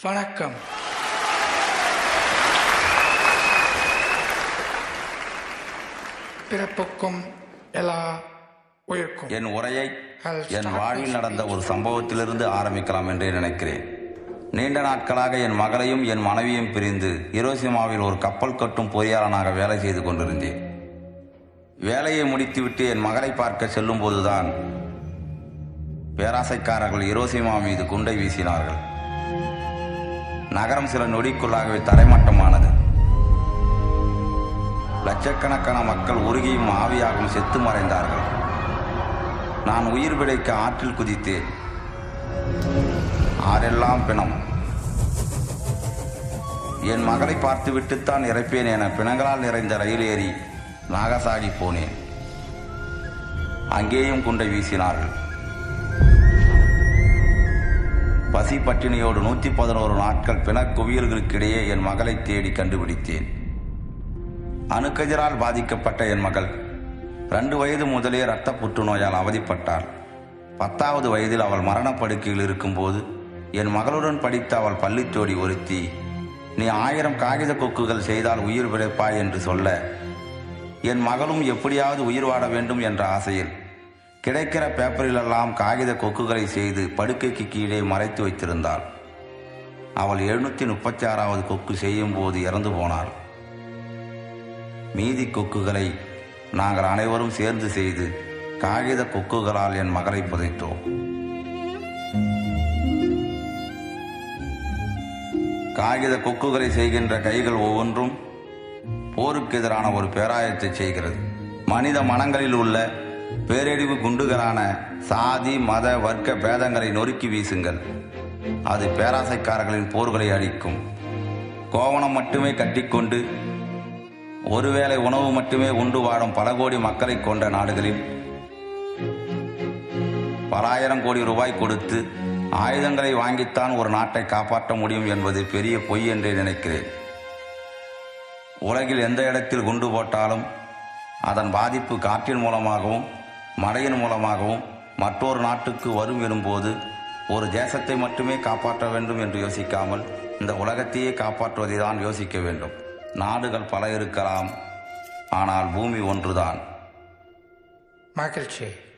வணக்கம் பிறப்புக்கும் எல்லா உயிர்க்கும் என் உரையை என் வாழ்வில் நடந்த ஒரு சம்பவத்திலிருந்து ஆரம்பிக்கலாம் என்றே நினைக்கிறேன் நீண்ட நாட்களாக என் மகளையும் என் மனைவியும் பிரிந்து ஹிரோசிமாவில் ஒரு கப்பல் கட்டும் பொறியாளனாக வேலை செய்து கொண்டிருந்தேன் வேலையை முடித்துவிட்டு என் மகளை பார்க்க செல்லும் போதுதான் பேராசைக்காரர்கள் ஹிரோசிமா மீது குண்டை வீசினார்கள் நகரம் சில நொடிக்குள்ளாகவே தரைமட்டமானது லட்சக்கணக்கான மக்கள் உருகியும் ஆவியாகவும் செத்து மறைந்தார்கள் நான் உயிர் பிழைக்க ஆற்றில் குதித்தேன் ஆரெல்லாம் பிணம் என் மகளை பார்த்துவிட்டுத்தான் இறப்பேன் என பிணங்களால் நிறைந்த ரயில் ஏறி நாகசாகி போனேன் அங்கேயும் குண்டை வீசினார்கள் பசி பட்டினியோடு நூற்றி பதினோரு நாட்கள் பிணக்குவியல்களுக்கிடையே என் மகளை தேடி கண்டுபிடித்தேன் அணுக்கதிரால் பாதிக்கப்பட்ட என் மகள் ரெண்டு வயது முதலே இரத்த புற்றுநோயால் அவதிப்பட்டாள் பத்தாவது வயதில் அவள் மரணப்படுக்கையில் இருக்கும்போது என் மகளுடன் படித்த அவள் பள்ளித்தோடி ஒருத்தி நீ ஆயிரம் காகித கொக்குகள் செய்தால் உயிர் பிழைப்பாய் என்று சொல்ல என் மகளும் எப்படியாவது உயிர் வாழ வேண்டும் என்ற ஆசையில் கிடைக்கிற பேப்பரிலெல்லாம் காகித கொக்குகளை செய்து படுக்கைக்கு கீழே மறைத்து வைத்திருந்தாள் அவள் எழுநூற்றி முப்பத்தி ஆறாவது கொக்கு செய்யும் போது இறந்து போனாள் மீதி கொக்குகளை நாங்கள் அனைவரும் சேர்ந்து செய்து காகித கொக்குகளால் என் மகளை புதைத்தோம் காகித கொக்குகளை செய்கின்ற கைகள் ஒவ்வொன்றும் போருக்கு எதிரான ஒரு பேராயத்தை செய்கிறது மனித மனங்களில் உள்ள பேரழிவு குண்டுகளான சாதி மத வர்க்க பேதங்களை நொறுக்கி வீசுங்கள் அது பேராசைக்காரர்களின் போர்களை அழிக்கும் கோவணம் மட்டுமே கட்டிக்கொண்டு ஒருவேளை உணவு மட்டுமே உண்டு வாடும் பல கோடி மக்களை கொண்ட நாடுகளில் பலாயிரம் கோடி ரூபாய் கொடுத்து ஆயுதங்களை வாங்கித்தான் ஒரு நாட்டை காப்பாற்ற முடியும் என்பது பெரிய பொய் என்றே நினைக்கிறேன் உலகில் எந்த இடத்தில் குண்டு போட்டாலும் அதன் பாதிப்பு காற்றின் மூலமாகவும் மழையின் மூலமாகவும் மற்றொரு நாட்டுக்கு வரும் எனும்போது ஒரு தேசத்தை மட்டுமே காப்பாற்ற வேண்டும் என்று யோசிக்காமல் இந்த உலகத்தையே காப்பாற்றுவதை தான் யோசிக்க வேண்டும் நாடுகள் பல இருக்கலாம் ஆனால் பூமி ஒன்றுதான் மகிழ்ச்சி